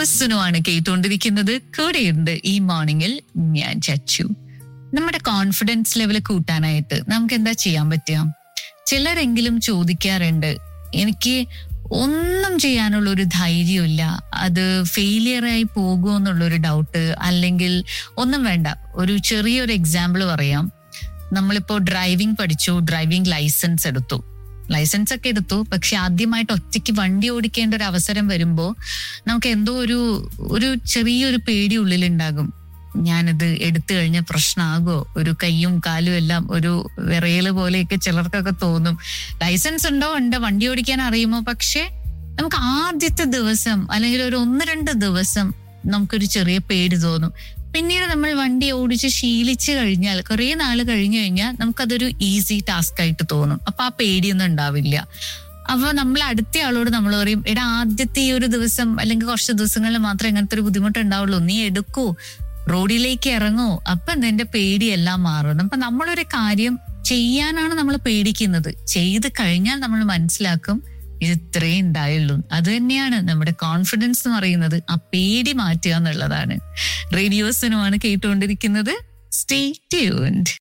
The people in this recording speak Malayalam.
സുനുവാണ് കേട്ടുകൊണ്ടിരിക്കുന്നത് കൂടെയുണ്ട് ഈ മോർണിംഗിൽ ഞാൻ ചച്ചു നമ്മുടെ കോൺഫിഡൻസ് ലെവൽ കൂട്ടാനായിട്ട് നമുക്ക് എന്താ ചെയ്യാൻ പറ്റുക ചിലരെങ്കിലും ചോദിക്കാറുണ്ട് എനിക്ക് ഒന്നും ചെയ്യാനുള്ള ഒരു ധൈര്യമില്ല അത് ഫെയിലിയർ ആയി പോകുമോ എന്നുള്ളൊരു ഡൗട്ട് അല്ലെങ്കിൽ ഒന്നും വേണ്ട ഒരു ചെറിയൊരു എക്സാമ്പിൾ പറയാം നമ്മളിപ്പോ ഡ്രൈവിംഗ് പഠിച്ചു ഡ്രൈവിംഗ് ലൈസൻസ് എടുത്തു ലൈസൻസ് ഒക്കെ എടുത്തു പക്ഷെ ആദ്യമായിട്ട് ഒറ്റയ്ക്ക് വണ്ടി ഓടിക്കേണ്ട ഒരു അവസരം വരുമ്പോ നമുക്ക് എന്തോ ഒരു ഒരു ചെറിയൊരു പേടി ഉള്ളിലുണ്ടാകും ഞാനിത് എടുത്തു കഴിഞ്ഞ പ്രശ്നമാകോ ഒരു കൈയും കാലും എല്ലാം ഒരു വിറയല് പോലെയൊക്കെ ചിലർക്കൊക്കെ തോന്നും ലൈസൻസ് ഉണ്ടോ ഉണ്ട് വണ്ടി ഓടിക്കാൻ അറിയുമോ പക്ഷെ നമുക്ക് ആദ്യത്തെ ദിവസം അല്ലെങ്കിൽ ഒരു ഒന്ന് രണ്ട് ദിവസം നമുക്കൊരു ചെറിയ പേടി തോന്നും പിന്നീട് നമ്മൾ വണ്ടി ഓടിച്ച് ശീലിച്ചു കഴിഞ്ഞാൽ കുറെ നാൾ കഴിഞ്ഞു കഴിഞ്ഞാൽ നമുക്കതൊരു ഈസി ടാസ്ക് ആയിട്ട് തോന്നും അപ്പൊ ആ പേടിയൊന്നും ഉണ്ടാവില്ല അപ്പൊ നമ്മൾ അടുത്ത ആളോട് നമ്മൾ പറയും എടാ ആദ്യത്തെ ഈ ഒരു ദിവസം അല്ലെങ്കിൽ കുറച്ച് ദിവസങ്ങളിൽ മാത്രമേ ഇങ്ങനത്തെ ഒരു ബുദ്ധിമുട്ട് ഉണ്ടാവുള്ളൂ നീ എടുക്കൂ റോഡിലേക്ക് ഇറങ്ങൂ അപ്പൊ നിന്റെ പേടിയെല്ലാം മാറും അപ്പൊ നമ്മളൊരു കാര്യം ചെയ്യാനാണ് നമ്മൾ പേടിക്കുന്നത് ചെയ്ത് കഴിഞ്ഞാൽ നമ്മൾ മനസ്സിലാക്കും ഇത് ഇത്രേ ഉണ്ടായുള്ളൂ അത് തന്നെയാണ് നമ്മുടെ കോൺഫിഡൻസ് എന്ന് പറയുന്നത് ആ പേടി മാറ്റുക എന്നുള്ളതാണ് റേഡിയോസിനുമാണ് കേട്ടുകൊണ്ടിരിക്കുന്നത് സ്റ്റേ ട്യൂൺഡ്